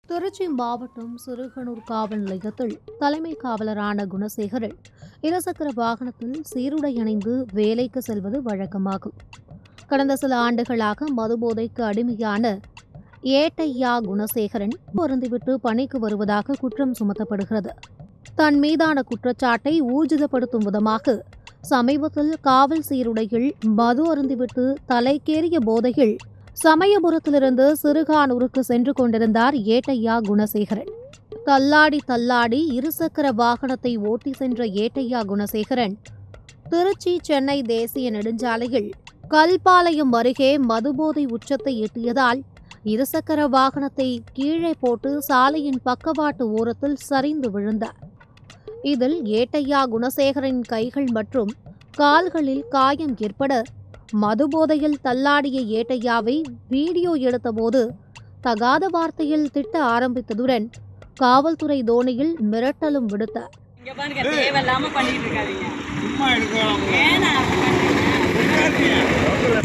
திருச்சி மாவட்டம் சிறுகனூர் காவல் நிலையத்தில் தலைமை காவலரான குணசேகரன் இருசக்கர வாகனத்தில் சீருடை அணிந்து வேலைக்கு செல்வது வழக்கமாகும் கடந்த சில ஆண்டுகளாக மதுபோதைக்கு அடிமையான ஏட்டையா குணசேகரன் மருந்துவிட்டு பணிக்கு வருவதாக குற்றம் சுமத்தப்படுகிறது தன் மீதான குற்றச்சாட்டை ஊர்ஜிதப்படுத்தும் விதமாக சமீபத்தில் காவல் சீருடையில் மது அருந்திவிட்டு தலைக்கேறிய போதையில் சமயபுரத்திலிருந்து சிறுகானூருக்கு சென்று கொண்டிருந்தார் ஏட்டையா குணசேகரன் தள்ளாடி தள்ளாடி இருசக்கர வாகனத்தை ஓட்டி சென்ற ஏட்டையா குணசேகரன் திருச்சி சென்னை தேசிய நெடுஞ்சாலையில் கல்பாளையம் அருகே மதுபோதை உச்சத்தை எட்டியதால் இருசக்கர வாகனத்தை கீழே போட்டு சாலையின் பக்கவாட்டு ஓரத்தில் சரிந்து விழுந்தார் இதில் ஏட்டையா குணசேகரின் கைகள் மற்றும் கால்களில் காயம் ஏற்பட மதுபோதையில் தள்ளாடிய ஏட்டையாவை வீடியோ எடுத்தபோது தகாத வார்த்தையில் திட்ட ஆரம்பித்ததுடன் காவல்துறை தோணியில் மிரட்டலும் விடுத்தார் இங்க பாருங்க தேவையில்லாம பண்ணிட்டு இருக்காதீங்க சும்மா எடுக்கலாம் ஏன் நான் அப்படி பண்றீங்க?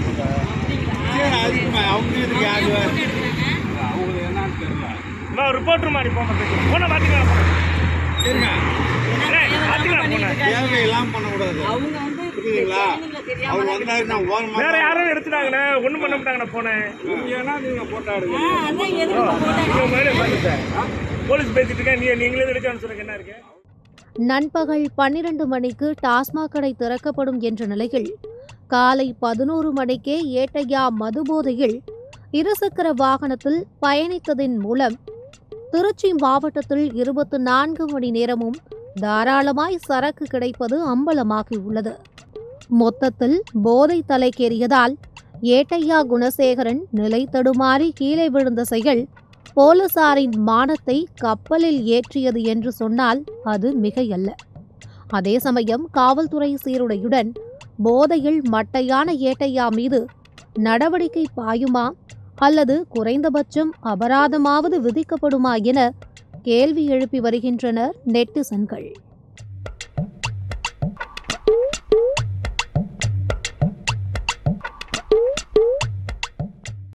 சரி அதுக்குமா அவங்க இதுக்கு யாரு போட்டோ எடுக்கிறாங்க. அவங்களுக்கு என்னன்னு தெரியல அம்மா ரிப்போர்ட்டர் மாதிரி போங்க போன பாத்துக்கலாம் இருங்க தேவையில்லாம பண்ணிட்டு இருக்காதீங்க. தேவையெல்லாம் பண்ணக்கூடாது அவங்க வந்து புரியுதுங்களா குழந்தைங்களை தெரியாம அவர் தான் வந்தாரு நான் ஓரமா வேற யாரும் எடுத்துட்டாங்கண்ணே ஒண்ணும் பண்ண மாட்டாங்கண்ணே போனேன் நீங்க ஏன்னா நீங்க போட்டோ ஆ, எடுங்க அதான் எதுக்கு இப்ப போட்டோ நீங்க முன்னாடியே பார்த்துட்டேன் போலீஸ் பேசிட்டு இருக்கேன் நீ நீங்களே எடுக்கணும்னு சொல்லுங்க என்ன இருக்கு நண்பகல் பன்னிரண்டு மணிக்கு டாஸ்மாக் கடை திறக்கப்படும் என்ற நிலையில் காலை பதினோரு மணிக்கே ஏட்டையா மதுபோதையில் இருசக்கர வாகனத்தில் பயணித்ததின் மூலம் திருச்சி மாவட்டத்தில் இருபத்தி நான்கு மணி நேரமும் தாராளமாய் சரக்கு கிடைப்பது அம்பலமாகியுள்ளது மொத்தத்தில் போதை தலைக்கேறியதால் ஏட்டையா குணசேகரன் நிலை தடுமாறி கீழே விழுந்த செயல் போலீசாரின் மானத்தை கப்பலில் ஏற்றியது என்று சொன்னால் அது மிகையல்ல அதே சமயம் காவல்துறை சீருடையுடன் போதையில் மட்டையான ஏட்டையா மீது நடவடிக்கை பாயுமா அல்லது குறைந்தபட்சம் அபராதமாவது விதிக்கப்படுமா என கேள்வி எழுப்பி வருகின்றனர் நெட்டிசன்கள்